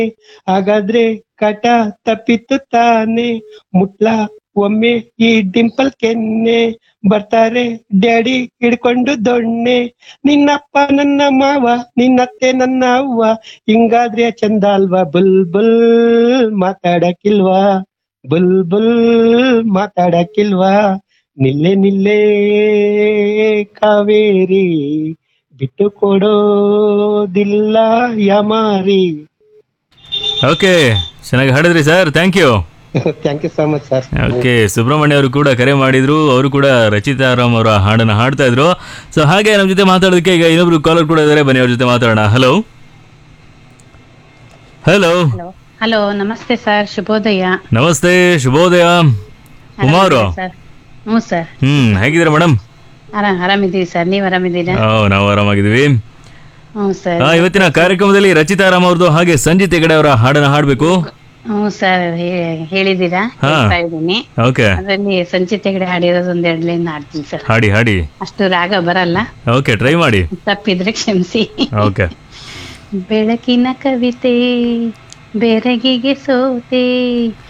ಹಾಗಾದ್ರೆ ಕಟ ತಪ್ಪಿತ್ತು ತಾನೆ ಮುಟ್ಲ ಒಮ್ಮೆ ಈ ಡಿಂಪಲ್ ಕೆನ್ನೆ ಬರ್ತಾರೆ ಡ್ಯಾಡಿ ಹಿಡ್ಕೊಂಡು ದೊಣ್ಣೆ ನಿನ್ನಪ್ಪ ನನ್ನ ಮಾವ ನಿನ್ನತ್ತೆ ನನ್ನ ಅವ್ವ ಹಿಂಗಾದ್ರೆ ಚಂದ ಅಲ್ವಾ ಬುಲ್ ಬುಲ್ ಮಾತಾಡಕ್ಕಿಲ್ವಾ ಬುಲ್ ಬುಲ್ ಮಾತಾಡಕ್ಕಿಲ್ವಾ ನಿಲ್ಲೆ ನಿಲ್ಲೆ ಕಾವೇರಿ ಬಿಟ್ಟು ಕೊಡೋದಿಲ್ಲ ಯಮಾರಿ ಓಕೆ ಚೆನ್ನಾಗಿ ಹಾಡಿದ್ರಿ sir thank you thank you so much sir okay Subrahmanya ಅವರು ಕೂಡ ಕರೆ ಮಾಡಿದ್ರು ಅವರು ಕೂಡ ರಚಿತಾರಾಮ್ ಅವರ ಹಾಡನ್ನ ಹಾಡ್ತಾ ಇದ್ರು ಸೊ ಹಾಗೆ ನಮ್ಮ ಜೊತೆ ಮಾತಾಡೋದಕ್ಕೆ ಈಗ ಇನ್ನೊಬ್ರು ಕಾಲರ್ ಕೂಡ ಇದ್ದಾರೆ ಬನ್ನಿ ಅವ್ರ ಜೊತೆ ಮಾತಾಡೋಣ ಹಲೋ ಹಲೋ ಹಲೋ ಹಲೋ ನಮಸ್ತೆ ಸರ್ ಶುಭೋದಯ ನಮಸ್ತೆ ಶುಭೋದಯ ಕುಮಾರ್ ಸರ್ ಹ್ಞೂ ಸರ್ ಹ್ಮ್ ಹೇಗಿದ್ದೀರಾ ಮೇಡಮ್ ಆರಾಮ್ ಆರಾಮಿದ್ದೀವಿ ಸರ್ ನೀವು ಆರಾಮಿದ್ದೀರಾ ನಾವು ಆರಾಮಾಗಿದ್ದೀವಿ ಹ್ಞೂ ಸರ್ ಆ, ಇವತ್ತಿನ ಕಾರ್ಯಕ್ರಮದಲ್ಲಿ ರಚಿತಾರಾಮ್ ಅವ್ರದ್ದು ಹಾಗೆ ಸಂಜಿತ್ ಹೆಗಡೆ ಅವರ ಹಾಡನ್ನ ಹಾಡ್ಬೇಕು ಹ್ಞೂ ಸರ್ ಹೇ- ಹೇಳಿದ್ದೀರಾ ಹಾ. ಹೇಳ್ತಾ ಇದ್ದೀನಿ ಓಕೆ ಅದರಲ್ಲಿ ಸಂಚಿತ ಹೆಗಡೆ ಹಾಡಿರೋದು ಒಂದ್ ಎರಡು ಲೈನ್ ಹಾಡ್ತೀನಿ ಸರ್ ಹಾಡಿ ಹಾಡಿ ಅಷ್ಟು ರಾಗ ಬರಲ್ಲ ಓಕೆ ಟ್ರೈ ಮಾಡಿ ತಪ್ಪಿದ್ರೆ ಕ್ಷಮಿಸಿ ಓಕೆ ಬೆಳಕಿನ ಕವಿತೆ ಬೆರಗಿಗೆ ಸೋತೆ